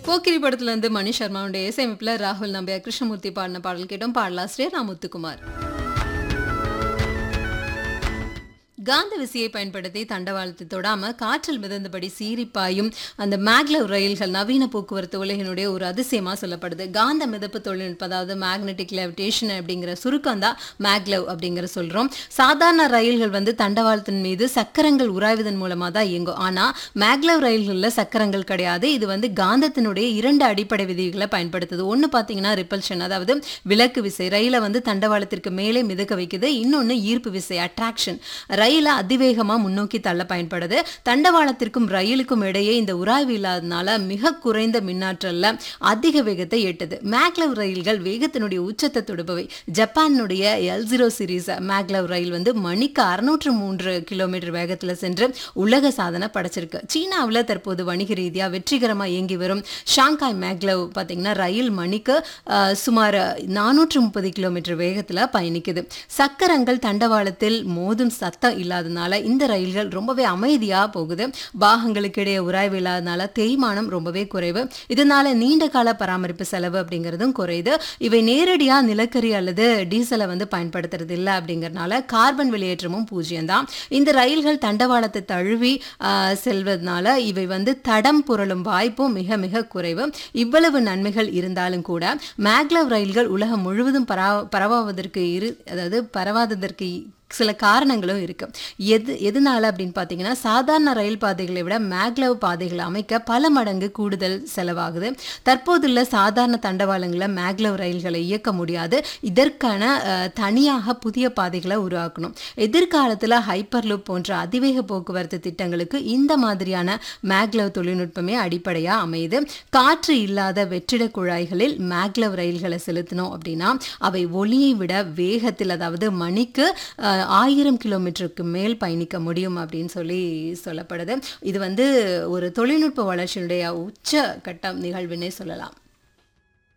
போக்கிரி படத்துல இருந்து மணி சர்மாவுடைய இசையமைப்புல ராகுல் நம்பியார் கிருஷ்ணமூர்த்தி பாடின பாடல் கேட்டோம் பாடலாசிரியர் ரா முத்துக்குமார் காந்த விசையை பயன்படுத்தி தண்டவாளத்தை தொடாம காற்றில் மிதந்தபடி சீறி பாயும் அந்த மேக்லவ் ரயில்கள் நவீன போக்குவரத்து உலகினுடைய ஒரு அதிசயமா சொல்லப்படுது காந்த மிதப்பு தொழில்நுட்பம் அதாவது மேக்னெட்டிக் லெவிடேஷன் அப்படிங்கிற சுருக்கம் தான் மேக்லவ் அப்படிங்கிற சொல்றோம் சாதாரண ரயில்கள் வந்து தண்டவாளத்தின் மீது சக்கரங்கள் உராய்வதன் மூலமா தான் இயங்கும் ஆனா மேக்லவ் ரயில்களில் சக்கரங்கள் கிடையாது இது வந்து காந்தத்தினுடைய இரண்டு அடிப்படை விதிகளை பயன்படுத்துது ஒன்னு பாத்தீங்கன்னா ரிப்பல்ஷன் அதாவது விலக்கு விசை ரயிலை வந்து தண்டவாளத்திற்கு மேலே மிதக்க வைக்குது இன்னொன்னு ஈர்ப்பு விசை அட்ராக்ஷன் ரயிலை அதிவேகமா முன்னோக்கி தள்ள பயன்படுது தண்டவாளத்திற்கும் ரயிலுக்கும் இடையே இந்த உராய்வு இல்லாதனால மிக குறைந்த மின்னாற்றல்ல அதிக வேகத்தை எட்டுது மேக்லவ் ரயில்கள் வேகத்தினுடைய உச்சத்தை தொடுபவை ஜப்பானுடைய எல் ஜீரோ சீரீஸ் மேக்லவ் ரயில் வந்து மணிக்கு அறுநூற்று மூன்று கிலோமீட்டர் வேகத்துல சென்று உலக சாதனை படைச்சிருக்கு சீனாவில் தற்போது வணிக ரீதியா வெற்றிகரமா இயங்கி வரும் ஷாங்காய் மேக்லவ் பார்த்தீங்கன்னா ரயில் மணிக்கு அஹ், சுமார் நானூற்று முப்பது கிலோமீட்டர் வேகத்துல பயணிக்குது சக்கரங்கள் தண்டவாளத்தில் மோதும் சத்தம் இல்லாதனால இந்த ரயில்கள் ரொம்பவே அமைதியா போகுது பாகங்களுக்கு இடையே உராய்வு இல்லாதனால தேய்மானம் ரொம்பவே குறைவு இதனால நீண்ட கால பராமரிப்பு செலவு அப்படிங்கிறதும் குறையுது இவை நேரடியா நிலக்கரி அல்லது டீசலை வந்து பயன்படுத்துறது இல்லை அப்படிங்கறதுனால கார்பன் வெளியேற்றமும் பூஜ்ஜியம் தான் இந்த ரயில்கள் தண்டவாளத்தை தழுவி ஆஹ், செல்வதனால இவை வந்து தடம் புரளும் வாய்ப்பும் மிக மிக குறைவு இவ்வளவு நன்மைகள் இருந்தாலும் கூட மேக்லவ் ரயில்கள் உலகம் முழுவதும் பரா பரவாவதற்கு இரு அதாவது பரவாததற்கு சில காரணங்களும் இருக்கு எது எதனால அப்படின்னு பார்த்தீங்கன்னா சாதாரண ரயில் பாதைகளை விட மேக்லவ் பாதைகளை அமைக்க பல மடங்கு கூடுதல் செலவாகுது தற்போதுள்ள சாதாரண தண்டவாளங்களை மேக்லவ் ரயில்களை இயக்க முடியாது இதற்கான அஹ், தனியாக புதிய பாதைகளை உருவாக்கணும் எதிர்காலத்தில் ஹைப்பர்லூப் போன்ற அதிவேக போக்குவரத்து திட்டங்களுக்கு இந்த மாதிரியான மேக்லவ் தொழில்நுட்பமே அடிப்படையாக அமையுது காற்று இல்லாத வெற்றிட குழாய்களில் மேக்லவ் ரயில்களை செலுத்தினோம் அப்படின்னா அவை ஒளியை விட வேகத்தில் அதாவது மணிக்கு அஹ், ஆயிரம் கிலோமீட்டருக்கு மேல் பயணிக்க முடியும் அப்படின்னு சொல்லி சொல்லப்படுது இது வந்து ஒரு தொழில்நுட்ப வளர்ச்சியினுடைய உச்ச கட்டம் நிகழ்வுன்னே சொல்லலாம்